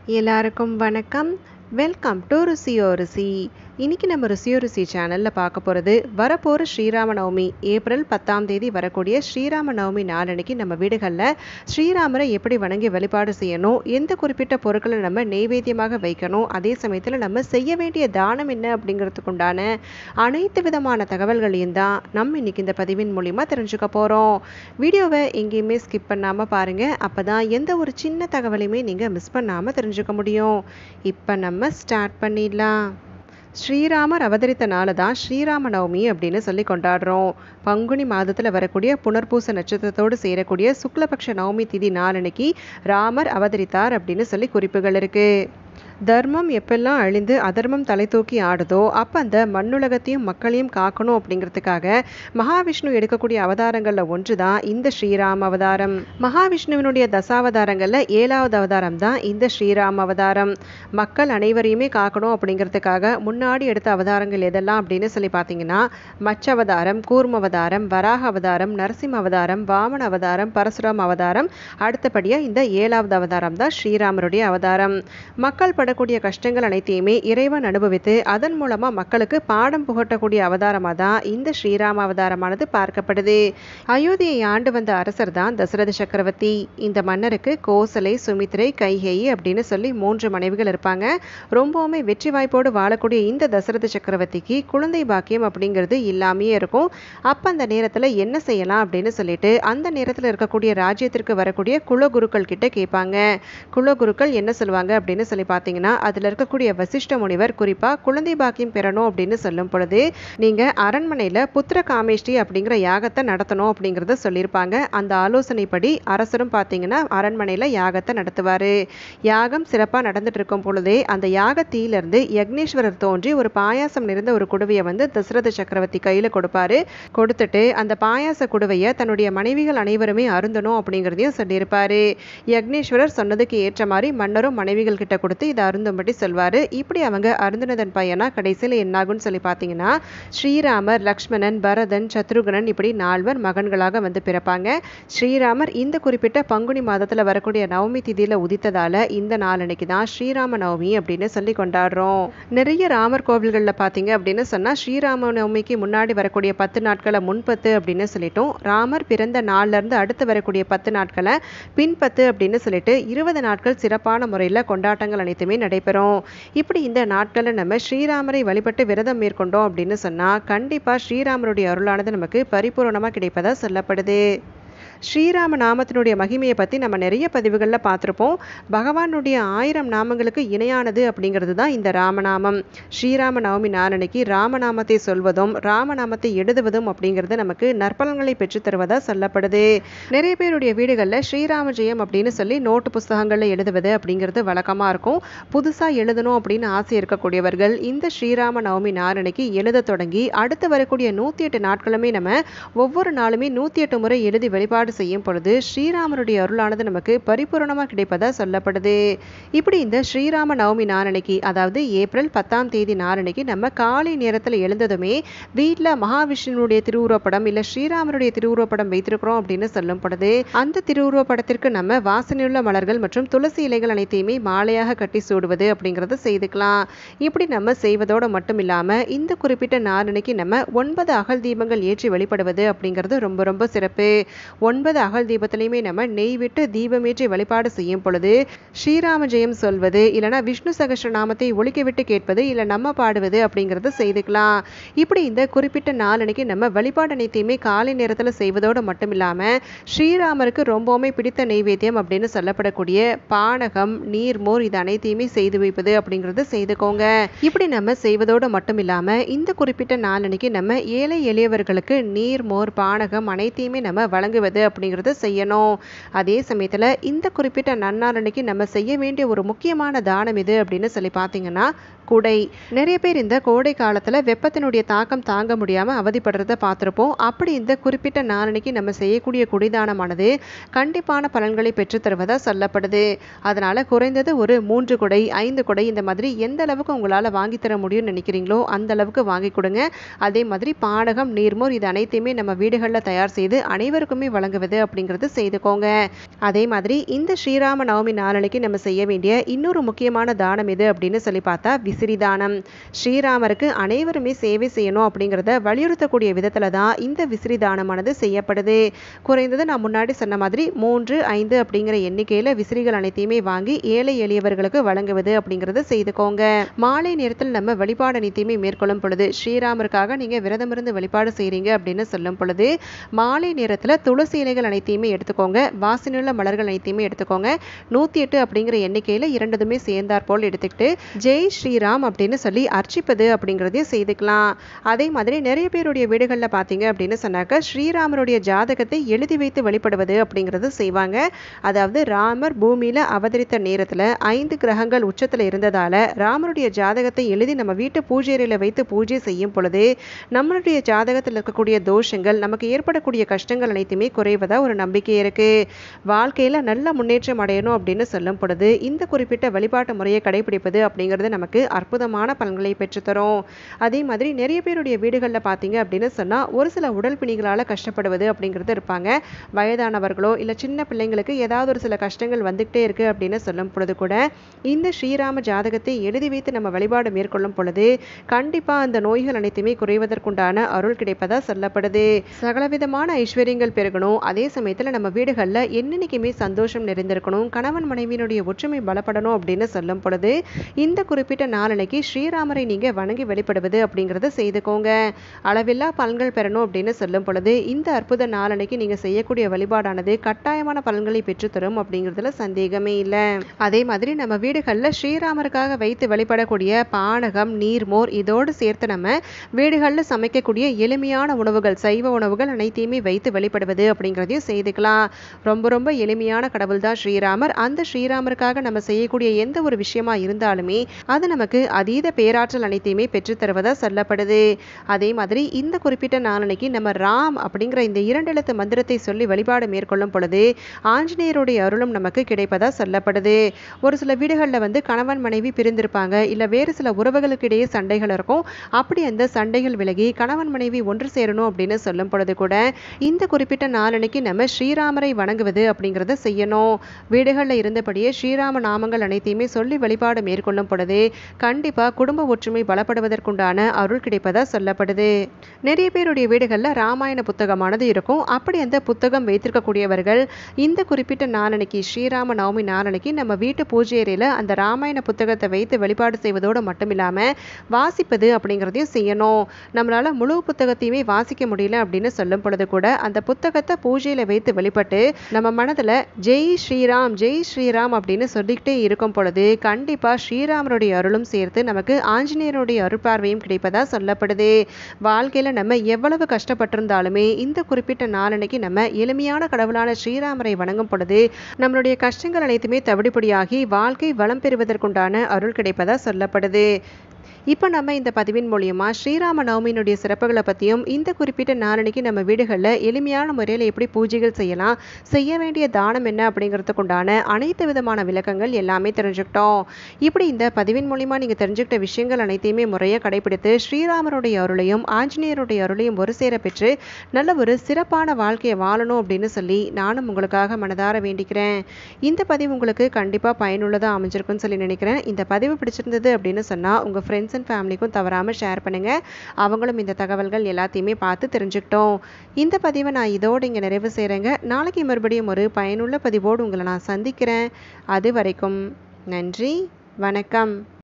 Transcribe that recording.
எல்லாருக்கும் வணக்கம் welcome to ருசியோ ருசி இன்னைக்கு நம்ம ருசியோ ருசி சேனலில் பார்க்க போகிறது வரப்போகிற ஸ்ரீராம நவமி ஏப்ரல் பத்தாம் தேதி வரக்கூடிய ஸ்ரீராம நவமி நாளன்னைக்கு நம்ம வீடுகளில் ஸ்ரீராமரை எப்படி வணங்கி வழிபாடு செய்யணும் எந்த குறிப்பிட்ட பொருட்களை நம்ம நெய்வேத்தியமாக வைக்கணும் அதே சமயத்தில் நம்ம செய்ய வேண்டிய தானம் என்ன அப்படிங்கிறதுக்கு உண்டான அனைத்து விதமான தகவல்களையும் தான் நம்ம இன்னைக்கு இந்த பதிவின் மூலிமா தெரிஞ்சுக்க போகிறோம் வீடியோவை எங்கேயுமே ஸ்கிப் பண்ணாமல் பாருங்கள் அப்போ தான் எந்த ஒரு சின்ன தகவலையுமே நீங்கள் மிஸ் பண்ணாமல் தெரிஞ்சுக்க முடியும் இப்போ நம்ம ஸ்டார்ட் பண்ணிடலாம் ஸ்ரீராமர் அவதரித்த நாளை தான் ஸ்ரீராம நவமி அப்படின்னு சொல்லி கொண்டாடுறோம் பங்குனி மாதத்தில் வரக்கூடிய புனர்பூச நட்சத்திரத்தோடு சேரக்கூடிய சுக்லபக்ஷ நவமி திதி நாளன்னைக்கு ராமர் அவதரித்தார் அப்படின்னு சொல்லி குறிப்புகள் இருக்குது தர்மம் எப்பெல்லாம் அழிந்து அதர்மம் தலை தூக்கி ஆடுதோ அப்போ அந்த மண்ணுலகத்தையும் மக்களையும் காக்கணும் அப்படிங்கிறதுக்காக மகாவிஷ்ணு எடுக்கக்கூடிய அவதாரங்களில் ஒன்று தான் இந்த ஸ்ரீராம் அவதாரம் மகாவிஷ்ணுவினுடைய தசாவதாரங்களில் ஏழாவது அவதாரம் தான் இந்த ஸ்ரீராம் அவதாரம் மக்கள் அனைவரையுமே காக்கணும் அப்படிங்கிறதுக்காக முன்னாடி எடுத்த அவதாரங்கள் எதெல்லாம் அப்படின்னு சொல்லி பார்த்தீங்கன்னா மச்ச அவதாரம் கூர்ம அவதாரம் வராக அவதாரம் நரசிம்ம அவதாரம் வாமன அவதாரம் பரசுராம் அவதாரம் அடுத்தபடியாக இந்த ஏழாவது அவதாரம் தான் ஸ்ரீராமருடைய அவதாரம் மக்கள் படக்கூடிய கஷ்டங்கள் அனைத்தையுமே இறைவன் அனுபவித்து அதன் மூலமாக மக்களுக்கு பாடம் புகட்டக்கூடிய அவதாரமாக தான் இந்த ஸ்ரீராம அவதாரமானது பார்க்கப்படுது அயோத்தியை ஆண்டு வந்த அரசர் தான் தசரத சக்கரவர்த்தி இந்த மன்னருக்கு கோசலை சுமித்ரை கைகேயி அப்படின்னு சொல்லி மூன்று மனைவிகள் இருப்பாங்க ரொம்பவுமே வெற்றி வாய்ப்போடு வாழக்கூடிய இந்த தசரத சக்கரவர்த்திக்கு குழந்தை பாக்கியம் அப்படிங்கிறது இல்லாமையே இருக்கும் அப்போ அந்த நேரத்தில் என்ன செய்யலாம் அப்படின்னு சொல்லிட்டு அந்த நேரத்தில் இருக்கக்கூடிய ராஜ்யத்திற்கு வரக்கூடிய குலகுருக்கள் கிட்ட கேட்பாங்க குலகுருக்கள் என்ன சொல்லுவாங்க அப்படின்னு சொல்லி பார்த்தீங்கன்னா அதில் இருக்கக்கூடிய வசிஷ்ட முனிவர் குறிப்பாக குழந்தை பாக்கியம் பெறணும் அப்படின்னு சொல்லும் பொழுது நீங்கள் அரண்மனையில் புத்திர காமேஷ்டி அப்படிங்கிற யாகத்தை நடத்தணும் அப்படிங்கிறத சொல்லியிருப்பாங்க அந்த ஆலோசனைப்படி அரசரும் பார்த்தீங்கன்னா அரண்மனையில் யாகத்தை நடத்துவார் யாகம் சிறப்பாக நடந்துட்டு இருக்கும் பொழுதே அந்த யாகத்திலிருந்து யக்னேஸ்வரர் தோன்றி ஒரு பாயாசம் நிறைந்த ஒரு குடுவையை வந்து தசரத சக்கரவர்த்தி கையில் கொடுப்பாரு கொடுத்துட்டு அந்த பாயாச குடுவையை தன்னுடைய மனைவிகள் அனைவருமே அருந்தணும் அப்படிங்கிறதையும் சொல்லியிருப்பாரு யக்னேஸ்வரர் சொன்னதுக்கு ஏற்ற மாதிரி மன்னரும் மனைவிகள் கிட்ட கொடுத்து இதை அருந்தும்படி சொல்வார் இப்படி அவங்க அருந்தினதன் பையனா கடைசியில் என்னாகும்னு சொல்லி பார்த்தீங்கன்னா ஸ்ரீராமர் லக்ஷ்மணன் பரதன் சத்ருகனன் இப்படி நால்வர் மகன்களாக வந்து பிறப்பாங்க ஸ்ரீராமர் இந்த குறிப்பிட்ட பங்குனி மாதத்தில் வரக்கூடிய நவமி திதியில் உதித்ததால இந்த நாளன்னைக்கு தான் ஸ்ரீராம நவமி அப்படின்னு சொல்லி கொண்டாடுறோம் நிறைய ராமர் கோவில்களில் பார்த்தீங்க அப்படின்னு சொன்னால் ஸ்ரீராம நவமிக்கு முன்னாடி வரக்கூடிய பத்து நாட்களை முன்பத்து அப்படின்னு சொல்லிட்டோம் ராமர் பிறந்த நாள்ல இருந்து அடுத்து வரக்கூடிய பத்து நாட்களை பின்பத்து அப்படின்னு சொல்லிட்டு இருபது நாட்கள் சிறப்பான முறையில் கொண்டாட்டங்கள் அனைத்துமே நடைபெறும் இப்படி இந்த நாட்களில் நம்ம ஸ்ரீராமரை வழிபட்டு விரதம் மேற்கொண்டோம் அப்படின்னு சொன்னால் கண்டிப்பாக ஸ்ரீராமருடைய அருளானது நமக்கு பரிபூரணமாக கிடைப்பதா சொல்லப்படுது ஸ்ரீராம நாமத்தினுடைய மகிமையை பற்றி நம்ம நிறைய பதிவுகளில் பார்த்துருப்போம் பகவானுடைய ஆயிரம் நாமங்களுக்கு இணையானது அப்படிங்கிறது தான் இந்த ராமநாமம் ஸ்ரீராம நவமி நாளன்னைக்கு ராமநாமத்தை சொல்வதும் ராமநாமத்தை எழுதுவதும் அப்படிங்கிறது நமக்கு நற்பலன்களை பெற்றுத் தருவதாக சொல்லப்படுது நிறைய பேருடைய வீடுகளில் ஸ்ரீராம ஜெயம் அப்படின்னு சொல்லி நோட்டு புஸ்தகங்களில் எழுதுவது அப்படிங்கிறது வழக்கமாக இருக்கும் புதுசாக எழுதணும் அப்படின்னு ஆசை இருக்கக்கூடியவர்கள் இந்த ஸ்ரீராம நவமி நாளன்னைக்கு எழுத தொடங்கி அடுத்து வரக்கூடிய நூற்றி எட்டு நாட்களுமே நம்ம ஒவ்வொரு நாளுமே நூற்றி எட்டு முறை எழுதி வழிபாடு செய்யும் பொழுது ஸ்ரீராமருடைய அருளானது நமக்கு பரிபூரணமாக கிடைப்பதா சொல்லப்படுது இப்படி இந்த ஸ்ரீராம நவமி நாளன்னைக்கு அதாவது ஏப்ரல் பத்தாம் தேதி நாளன்னைக்கு நம்ம காலை நேரத்தில் எழுந்ததுமே வீட்டில் மகாவிஷ்ணுனுடைய திருவுருவப்படம் இல்லை ஸ்ரீராமருடைய திருவுருவப்படம் வைத்திருக்கிறோம் அப்படின்னு சொல்லும் பொழுது அந்த திருவுருவப்படத்திற்கு நம்ம வாசனையுள்ள மலர்கள் மற்றும் துளசி இலைகள் அனைத்தையுமே மாலையாக கட்டி சூடுவது அப்படிங்கிறத செய்துக்கலாம் இப்படி நம்ம செய்வதோடு மட்டும் இல்லாமல் இந்த குறிப்பிட்ட நாளன்னைக்கு நம்ம ஒன்பது அகல் தீபங்கள் ஏற்றி வழிபடுவது அப்படிங்கிறது ரொம்ப ரொம்ப சிறப்பு ஒன்பது அகல் தீபத்திலையுமே நம்ம நெய் விட்டு தீபமேற்றி வழிபாடு செய்யும் பொழுது ஸ்ரீராம ஜெயம் சொல்வது இல்லைனா விஷ்ணு சகஸ்ர நாமத்தை ஒழிக்க விட்டு கேட்பது இல்லை நம்ம பாடுவது அப்படிங்கிறத செய்துக்கலாம் இப்படி இந்த குறிப்பிட்ட நாளன்னைக்கு நம்ம வழிபாடு அனைத்தையுமே காலை நேரத்தில் செய்வதோடு மட்டும் இல்லாமல் ஸ்ரீராமருக்கு ரொம்பவுமே பிடித்த நெய்வேத்தியம் அப்படின்னு சொல்லப்படக்கூடிய பானகம் நீர்மோர் இது அனைத்தையுமே செய்து வைப்பது அப்படிங்கிறத செய்துக்கோங்க இப்படி நம்ம செய்வதோடு மட்டும் இல்லாமல் இந்த குறிப்பிட்ட நாளன்னைக்கு நம்ம ஏழை எளியவர்களுக்கு நீர் மோர் பானகம் அனைத்தையுமே நம்ம வழங்குவது அப்படிங்கிறத செய்யணும் அதே சமயத்தில் இந்த குறிப்பிட்ட நன்னாரன்னைக்கு நம்ம செய்ய வேண்டிய ஒரு முக்கியமான தானம் இது அப்படின்னு சொல்லி பார்த்தீங்கன்னா குடை நிறைய பேர் இந்த கோடை காலத்தில் வெப்பத்தினுடைய தாக்கம் தாங்க முடியாமல் அவதிப்படுறத பார்த்துருப்போம் அப்படி இந்த குறிப்பிட்ட நாளன்னைக்கு நம்ம செய்யக்கூடிய குடிதானமானது கண்டிப்பான பலன்களை பெற்றுத்தருவதாக சொல்லப்படுது அதனால் குறைந்தது ஒரு மூன்று குடை ஐந்து குடை இந்த மாதிரி எந்த அளவுக்கு உங்களால் வாங்கி தர முடியும்னு நினைக்கிறீங்களோ அந்த அளவுக்கு வாங்கி கொடுங்க அதே மாதிரி பானகம் நீர்மோர் இது அனைத்தையுமே நம்ம வீடுகளில் தயார் செய்து அனைவருக்குமே வழங்குவது அப்படிங்கிறது செய்துக்கோங்க அதே மாதிரி இந்த ஸ்ரீராம நவமி நாளனைக்கு நம்ம செய்ய வேண்டிய இன்னொரு முக்கியமான தானம் எது அப்படின்னு சொல்லி பார்த்தா விசிறி தானம் ஸ்ரீராமருக்கு அனைவருமே சேவை செய்யணும் அப்படிங்கிறத வலியுறுத்தக்கூடிய விதத்தில் தான் இந்த விசிறி தானமானது செய்யப்படுது குறைந்தது நான் முன்னாடி சொன்ன மாதிரி மூன்று ஐந்து அப்படிங்கிற எண்ணிக்கையில் விசிறிகள் அனைத்தையுமே வாங்கி ஏழை எளியவர்களுக்கு வழங்குவது அப்படிங்கிறத செய்துக்கோங்க மாலை நேரத்தில் நம்ம வழிபாடு அனைத்தையுமே மேற்கொள்ளும் பொழுது ஸ்ரீராமருக்காக நீங்கள் விரதமிருந்து வழிபாடு செய்கிறீங்க அப்படின்னு சொல்லும் பொழுது மாலை நேரத்தில் துளசி இலைகள் அனைத்தையுமே எடுத்துக்கோங்க வாசனையுள்ள மலர்கள் அனைத்தையுமே எடுத்துக்கோங்க நூற்றி எட்டு அப்படிங்கிற எண்ணிக்கையில் இரண்டுதுமே சேர்ந்தார் போல் எடுத்துக்கிட்டு ஜெய் ஸ்ரீராம் அப்படின்னு சொல்லி அர்ச்சிப்பது அப்படிங்கிறதையும் செய்துக்கலாம் அதே மாதிரி நிறைய பேருடைய வீடுகளில் பார்த்தீங்க அப்படின்னு சொன்னாக்க ஸ்ரீராமருடைய ஜாதகத்தை எழுதி வைத்து வழிபடுவது அப்படிங்கிறது செய்வாங்க அதாவது ராமர் பூமியில் அவதரித்த நேரத்தில் ஐந்து கிரகங்கள் உச்சத்தில் இருந்ததால் ராமருடைய ஜாதகத்தை எழுதி நம்ம வீட்டு பூஜையில் வைத்து பூஜை செய்யும் பொழுது நம்மளுடைய ஜாதகத்தில் இருக்கக்கூடிய தோஷங்கள் நமக்கு ஏற்படக்கூடிய கஷ்டங்கள் அனைத்துமே குறைவதாக ஒரு நம்பிக்கை இருக்குது வாழ்க்கையில் நல்ல முன்னேற்றம் அடையணும் அப்படின்னு சொல்லும் பொழுது இந்த குறிப்பிட்ட வழிபாட்டு முறையை கடைபிடிப்பது அப்படிங்கிறது நமக்கு அற்புதமான பலன்களை பெற்றுத்தரும் அதே மாதிரி நிறைய பேருடைய வீடுகளில் பார்த்தீங்க அப்படின்னு சொன்னால் ஒரு சில உடல் பிணிகளால் கஷ்டப்படுவது அப்படிங்கிறது இருப்பாங்க வயதானவர்களோ இல்லை சின்ன பிள்ளைங்களுக்கு ஏதாவது ஒரு சில கஷ்டங்கள் வந்துக்கிட்டே இருக்குது அப்படின்னு சொல்லும் பொழுது கூட இந்த ஸ்ரீராம ஜாதகத்தை எழுதி வைத்து நம்ம வழிபாடு மேற்கொள்ளும் பொழுது கண்டிப்பாக அந்த நோய்கள் அனைத்துமே குறைவதற்குண்டான அருள் கிடைப்பதா சொல்லப்படுது சகலவிதமான ஐஸ்வர்யங்கள் பெருகணும் அதே சமயத்தில் நம்ம வீடுகளில் என்னென்னைக்குமே சந்தோஷம் நிறைந்திருக்கணும் கணவன் மனைவியினுடைய ஒற்றுமை பலப்படணும் அப்படின்னு சொல்லும் பொழுது இந்த குறிப்பிட்ட நாளனைக்கு ஸ்ரீராமரை நீங்கள் வணங்கி வெளிப்படுவது அப்படிங்கிறத செய்துக்கோங்க அளவில்லா பலன்கள் பெறணும் அப்படின்னு சொல்லும் பொழுது இந்த அற்புத நாளனைக்கு நீங்கள் செய்யக்கூடிய வழிபாடானது கட்டாயமான பலன்களை பெற்றுத்தரும் அப்படிங்கிறதுல சந்தேகமே இல்லை அதே மாதிரி நம்ம வீடுகளில் ஸ்ரீராமருக்காக வைத்து வழிபடக்கூடிய பானகம் நீர்மோர் இதோடு சேர்த்து நம்ம வீடுகளில் சமைக்கக்கூடிய எளிமையான உணவுகள் சைவ உணவுகள் அனைத்தையுமே வைத்து வழிபடுவது அப்படிங்கிறதையும் செய்துக்கலாம் ரொம்ப ரொம்ப எளிமையான கடவுள் தான் ஸ்ரீராமர் அந்த ஸ்ரீராமருக்காக நம்ம செய்யக்கூடிய எந்த ஒரு விஷயமா இருந்தாலுமே அது நமக்கு அதீத பேராற்றல் அனைத்தையுமே பெற்றுத்தருவதா சொல்லப்படுது அதே மாதிரி இந்த குறிப்பிட்ட நாளனைக்கு நம்ம ராம் அப்படிங்கிற இந்த இரண்டெழுத்து மந்திரத்தை சொல்லி வழிபாடு மேற்கொள்ளும் பொழுது ஆஞ்சநேயருடைய அருளும் நமக்கு கிடைப்பதா சொல்லப்படுது ஒரு சில வீடுகளில் வந்து கணவன் மனைவி பிரிந்திருப்பாங்க இல்லை வேறு சில உறவுகளுக்கு இடையே சண்டைகள் இருக்கும் அப்படி அந்த சண்டைகள் விலகி கணவன் மனைவி ஒன்று சேரணும் அப்படின்னு சொல்லும் பொழுது கூட இந்த குறிப்பிட்ட நாளனைக்கு நம்ம ஸ்ரீராமரை வணங்குவது அப்படிங்கிறத செய்யணும் வீடுகளில் இருந்தபடியே ஸ்ரீராம நாமங்கள் அனைத்தையுமே சொல்லி வழிபாடு மேற்கொள்ளும் பொழுது கண்டிப்பாக குடும்ப ஒற்றுமை பலப்படுவதற்குண்டான அருள் கிடைப்பதா சொல்லப்படுது நிறைய பேருடைய வீடுகளில் ராமாயண புத்தகமானது இருக்கும் அப்படி அந்த புத்தகம் வைத்திருக்கக்கூடியவர்கள் இந்த குறிப்பிட்ட நாளனைக்கு ஸ்ரீராம நவமி நாளனைக்கு நம்ம வீட்டு பூஜை அறையில் அந்த ராமாயண புத்தகத்தை வைத்து வழிபாடு செய்வதோடு மட்டும் இல்லாமல் வாசிப்பது அப்படிங்கிறதையும் செய்யணும் நம்மளால் முழு புத்தகத்தையுமே வாசிக்க முடியல அப்படின்னு சொல்லும் பொழுது கூட அந்த புத்தகத்தை பூஜையில் வைத்து வழிபட்டு நம்ம மனதில் ஜெய் ஸ்ரீராம் ஜெய் ஸ்ரீராம் அப்படின்னு சொல்லிக்கிட்டே இருக்கும் பொழுது கண்டிப்பாக ஸ்ரீராமருடைய அருளும் சேர்த்து நமக்கு ஆஞ்சநேயருடைய அருட்பார்வையும் கிடைப்பதா சொல்லப்படுது வாழ்க்கையில் நம்ம எவ்வளவு கஷ்டப்பட்டிருந்தாலுமே இந்த குறிப்பிட்ட நாளன்னைக்கு நம்ம எளிமையான கடவுளான ஸ்ரீராமரை வணங்கும் பொழுது நம்மளுடைய கஷ்டங்கள் அனைத்துமே தவிடுபடியாகி வாழ்க்கை வளம் பெறுவதற்குண்டான அருள் கிடைப்பதா சொல்லப்படுது இப்போ நம்ம இந்த பதிவின் மூலியமா ஸ்ரீராம நவமியினுடைய சிறப்புகளை பற்றியும் இந்த குறிப்பிட்ட நாளனைக்கு நம்ம வீடுகளில் எளிமையான முறையில் எப்படி பூஜைகள் செய்யலாம் செய்ய வேண்டிய தானம் என்ன அப்படிங்கிறதுக்குண்டான அனைத்து விதமான விளக்கங்கள் எல்லாமே தெரிஞ்சுக்கிட்டோம் இப்படி இந்த பதிவின் மூலியமா நீங்கள் தெரிஞ்சுக்கிட்ட விஷயங்கள் அனைத்தையுமே முறையாக கடைபிடித்து ஸ்ரீராமருடைய அருளையும் ஆஞ்சநேயருடைய அருளையும் ஒரு சேர பெற்று நல்ல ஒரு சிறப்பான வாழ்க்கையை வாழணும் அப்படின்னு சொல்லி நானும் உங்களுக்காக மனதார வேண்டிக்கிறேன் இந்த பதிவு உங்களுக்கு கண்டிப்பாக பயனுள்ளதாக அமைஞ்சிருக்குன்னு சொல்லி நினைக்கிறேன் இந்த பதிவு பிடிச்சிருந்தது அப்படின்னு சொன்னால் உங்கள் ஃப்ரெண்ட்ஸ் அண்ட் ஃபேமிலிக்கும் தவறாமல் ஷேர் பண்ணுங்கள் அவங்களும் இந்த தகவல்கள் எல்லாத்தையுமே பார்த்து தெரிஞ்சுக்கிட்டோம் இந்த பதிவை நான் இதோடு இங்கே நிறைவு செய்கிறேங்க நாளைக்கு மறுபடியும் ஒரு பயனுள்ள பதிவோடு உங்களை நான் சந்திக்கிறேன் அது வரைக்கும் நன்றி வணக்கம்